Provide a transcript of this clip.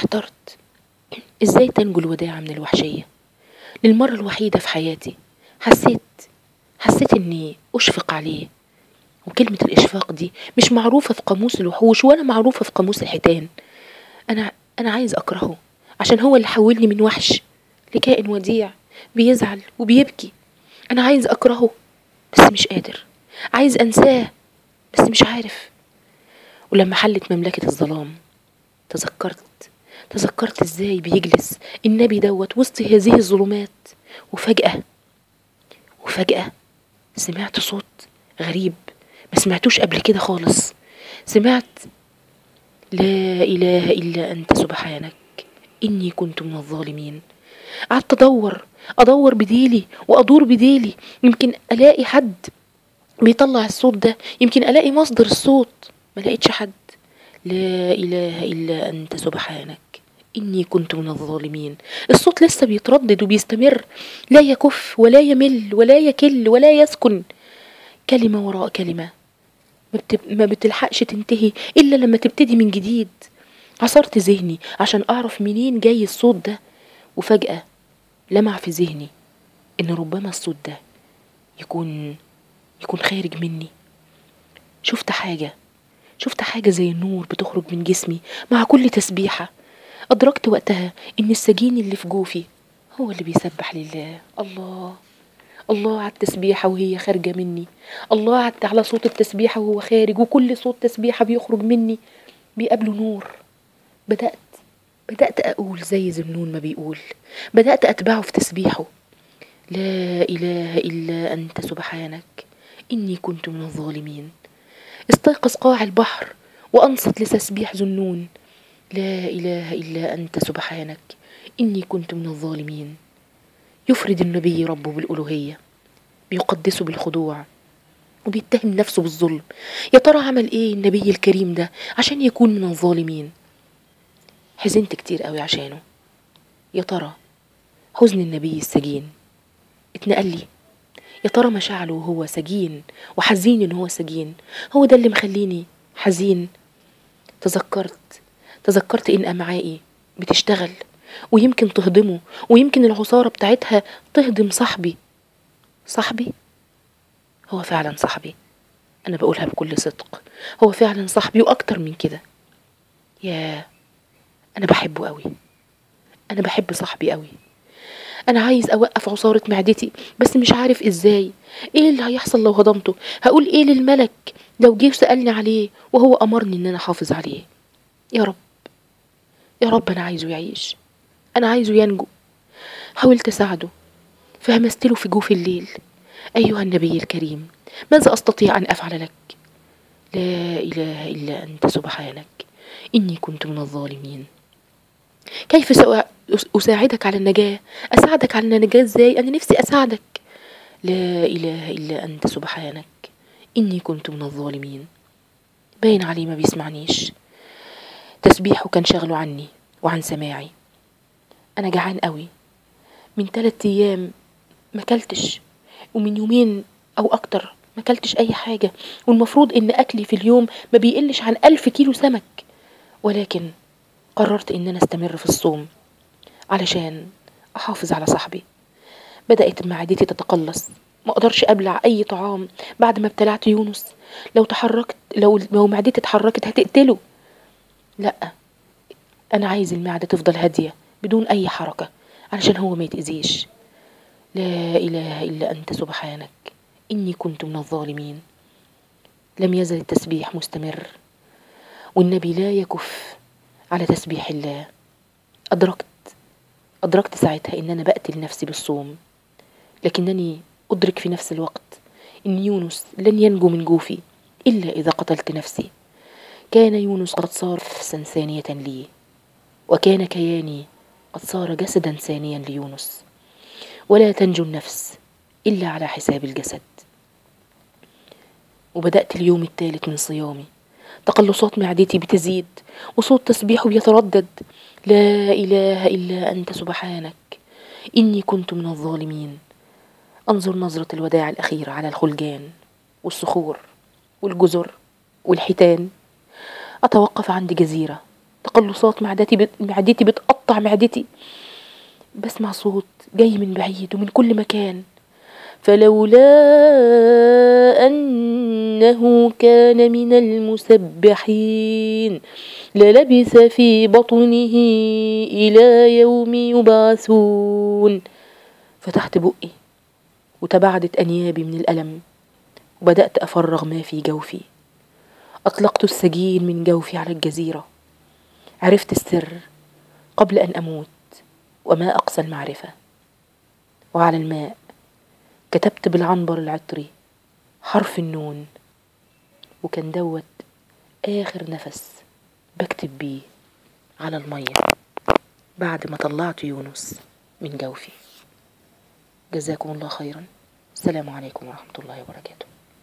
احترت ازاي تنجو الوداعة من الوحشية للمرة الوحيدة في حياتي حسيت حسيت اني اشفق عليه وكلمة الاشفاق دي مش معروفة في قاموس الوحوش ولا معروفة في قاموس الحيتان انا انا عايز اكرهه عشان هو اللي حولني من وحش لكائن وديع بيزعل وبيبكي انا عايز اكرهه بس مش قادر عايز انساه بس مش عارف ولما حلت مملكة الظلام تذكرت تذكرت ازاي بيجلس النبي دوت وسط هذه الظلمات وفجأة وفجأة سمعت صوت غريب ما سمعتوش قبل كده خالص سمعت لا إله إلا أنت سبحانك إني كنت من الظالمين قعدت أدور أدور بديلي وأدور بديلي يمكن ألاقي حد بيطلع الصوت ده يمكن ألاقي مصدر الصوت ما لقيتش حد لا إله إلا أنت سبحانك إني كنت من الظالمين الصوت لسه بيتردد وبيستمر لا يكف ولا يمل ولا يكل ولا يسكن كلمة وراء كلمة ما, بتب... ما بتلحقش تنتهي إلا لما تبتدي من جديد عصرت ذهني عشان أعرف منين جاي الصوت ده وفجأة لمع في ذهني إن ربما الصوت ده يكون يكون خارج مني شفت حاجة شفت حاجة زي النور بتخرج من جسمي مع كل تسبيحة أدركت وقتها إن السجين اللي في جوفي هو اللي بيسبح لله الله الله على التسبيحة وهي خارجة مني الله على على صوت التسبيحة وهو خارج وكل صوت تسبيحة بيخرج مني بيقابله نور بدأت بدأت أقول زي زنون ما بيقول بدأت أتبعه في تسبيحه لا إله إلا أنت سبحانك إني كنت من الظالمين استيقظ قاع البحر وأنصت لتسبيح ذنون لا إله إلا أنت سبحانك إني كنت من الظالمين يفرد النبي ربه بالألوهية بيقدسه بالخضوع وبيتهم نفسه بالظلم يا ترى عمل ايه النبي الكريم ده عشان يكون من الظالمين حزنت كتير قوي عشانه يا ترى حزن النبي السجين اتنقل لي يا ترى مشاعره وهو سجين وحزين ان هو سجين هو ده اللي مخليني حزين تذكرت تذكرت ان امعائي بتشتغل ويمكن تهضمه ويمكن العصارة بتاعتها تهضم صاحبي صاحبي هو فعلا صاحبي أنا بقولها بكل صدق هو فعلا صاحبي وأكتر من كده يا أنا بحبه قوي أنا بحب صاحبي قوي أنا عايز أوقف عصارة معدتي بس مش عارف إزاي إيه اللي هيحصل لو هضمته هقول إيه للملك لو جه وسألني عليه وهو أمرني إن أنا أحافظ عليه يا رب يا رب أنا عايزه يعيش أنا عايزه ينجو حاولت أساعده فهمست له في جوف الليل أيها النبي الكريم ماذا أستطيع أن أفعل لك لا إله إلا أنت سبحانك إني كنت من الظالمين كيف سأساعدك على النجاة أساعدك على النجاة إزاي أنا نفسي أساعدك لا إله إلا أنت سبحانك إني كنت من الظالمين باين عليه ما بيسمعنيش تسبيحه كان شغله عني وعن سماعي أنا جعان قوي من تلات أيام ما كلتش ومن يومين أو أكتر ما كلتش أي حاجة والمفروض إن أكلي في اليوم ما بيقلش عن ألف كيلو سمك ولكن قررت إن أنا أستمر في الصوم علشان أحافظ على صاحبي بدأت معدتي تتقلص ما أقدرش أبلع أي طعام بعد ما ابتلعت يونس لو تحركت لو لو معدتي اتحركت هتقتله لأ أنا عايز المعدة تفضل هادية بدون أي حركة علشان هو ما يتأذيش لا إله إلا أنت سبحانك إني كنت من الظالمين لم يزل التسبيح مستمر والنبي لا يكف على تسبيح الله أدركت أدركت ساعتها إن أنا بقتل نفسي بالصوم لكنني أدرك في نفس الوقت إن يونس لن ينجو من جوفي إلا إذا قتلت نفسي كان يونس قد صار نفسا ثانية لي وكان كياني قد صار جسدا ثانيا ليونس ولا تنجو النفس إلا على حساب الجسد وبدأت اليوم الثالث من صيامي تقلصات معدتي بتزيد وصوت تسبيحه بيتردد لا إله إلا أنت سبحانك إني كنت من الظالمين أنظر نظرة الوداع الأخيرة على الخلجان والصخور والجزر والحيتان أتوقف عند جزيرة تقلصات معدتي بت... معدتي بتقطع معدتي بسمع صوت جاي من بعيد ومن كل مكان فلولا أنه كان من المسبحين للبث في بطنه إلى يوم يبعثون فتحت بقي وتبعدت أنيابي من الألم وبدأت أفرغ ما في جوفي أطلقت السجين من جوفي على الجزيرة عرفت السر قبل أن أموت وما أقصى المعرفة وعلى الماء كتبت بالعنبر العطري حرف النون وكان دوت آخر نفس بكتب بيه على المية بعد ما طلعت يونس من جوفي جزاكم الله خيرا السلام عليكم ورحمة الله وبركاته